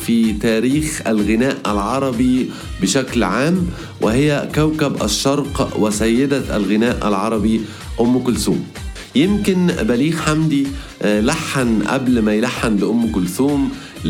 في تاريخ الغناء العربي بشكل عام وهي كوكب الشرق وسيدة الغناء العربي أم كلثوم يمكن بليغ حمدي آه، لحن قبل ما يلحن لأم كلثوم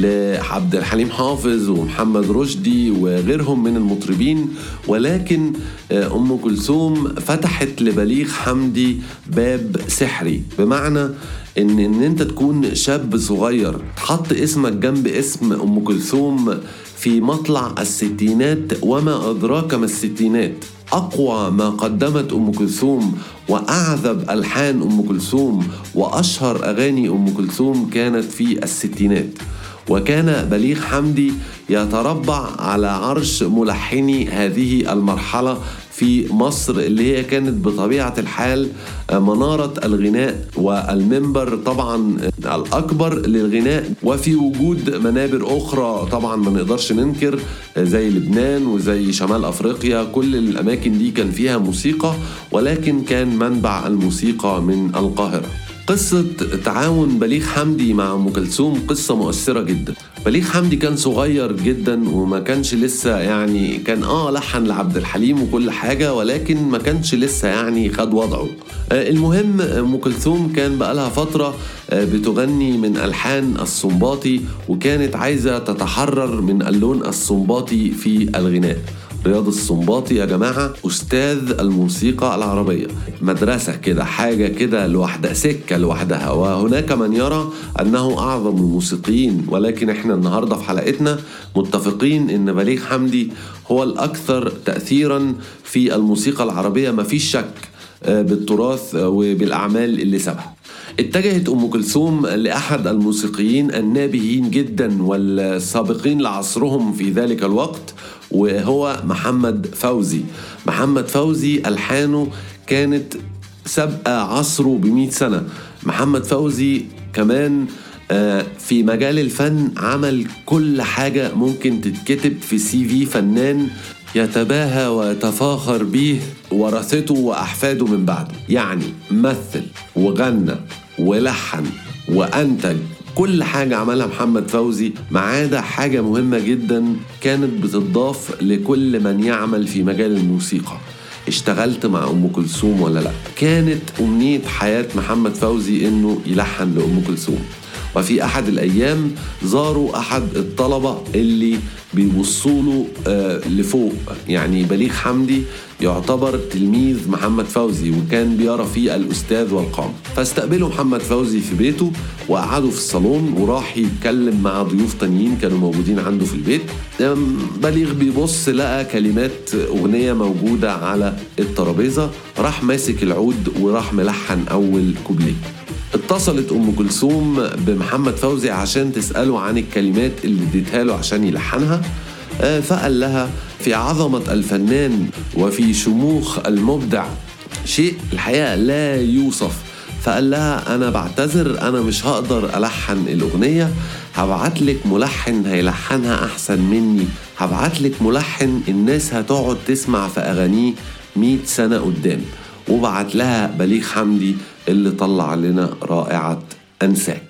لعبد الحليم حافظ ومحمد رشدي وغيرهم من المطربين ولكن آه، ام كلثوم فتحت لبليغ حمدي باب سحري بمعنى ان ان انت تكون شاب صغير تحط اسمك جنب اسم ام كلثوم في مطلع الستينات وما ادراك ما الستينات اقوى ما قدمت ام كلثوم واعذب الحان ام كلثوم واشهر اغاني ام كلثوم كانت في الستينات وكان بليغ حمدي يتربع على عرش ملحني هذه المرحلة في مصر اللي هي كانت بطبيعة الحال منارة الغناء والمنبر طبعا الأكبر للغناء وفي وجود منابر أخرى طبعا ما نقدرش ننكر زي لبنان وزي شمال أفريقيا كل الأماكن دي كان فيها موسيقى ولكن كان منبع الموسيقى من القاهرة قصة تعاون بليغ حمدي مع أم كلثوم قصة مؤثرة جدا بليغ حمدي كان صغير جدا وما كانش لسه يعني كان اه لحن لعبد الحليم وكل حاجة ولكن ما كانش لسه يعني خد وضعه آه المهم أم كلثوم كان بقالها فترة آه بتغني من ألحان الصنباطي وكانت عايزة تتحرر من اللون الصنباطي في الغناء رياض السنباطي يا جماعة أستاذ الموسيقى العربية مدرسة كده حاجة كده لوحدها سكة لوحدها وهناك من يرى أنه أعظم الموسيقيين ولكن إحنا النهاردة في حلقتنا متفقين إن بليغ حمدي هو الأكثر تأثيرا في الموسيقى العربية مفيش شك آه، بالتراث وبالأعمال اللي سابها اتجهت ام كلثوم لاحد الموسيقيين النابهين جدا والسابقين لعصرهم في ذلك الوقت وهو محمد فوزي محمد فوزي ألحانه كانت سابقة عصره بمئة سنة محمد فوزي كمان آه، في مجال الفن عمل كل حاجة ممكن تتكتب في سي في فنان يتباهى ويتفاخر به ورثته وأحفاده من بعده يعني مثل وغنى ولحن وأنتج كل حاجة عملها محمد فوزي ما عدا حاجة مهمة جدا كانت بتضاف لكل من يعمل في مجال الموسيقى اشتغلت مع ام كلثوم ولا لا كانت امنيه حياه محمد فوزي انه يلحن لام كلثوم وفي احد الايام زاروا احد الطلبه اللي بيبصوا له آه لفوق يعني بليغ حمدي يعتبر تلميذ محمد فوزي وكان بيرى فيه الاستاذ والقام فاستقبلوا محمد فوزي في بيته وقعدوا في الصالون وراح يتكلم مع ضيوف تانيين كانوا موجودين عنده في البيت بليغ بيبص لقى كلمات اغنيه موجوده على الترابيزه راح ماسك العود وراح ملحن اول كوبليه اتصلت ام كلثوم بمحمد فوزي عشان تساله عن الكلمات اللي اديتها له عشان يلحنها آه، فقال لها في عظمه الفنان وفي شموخ المبدع شيء الحقيقه لا يوصف فقال لها انا بعتذر انا مش هقدر الحن الاغنيه هبعت لك ملحن هيلحنها احسن مني هبعت لك ملحن الناس هتقعد تسمع في اغانيه 100 سنه قدام وبعت لها بليغ حمدي اللي طلع لنا رائعة أنساك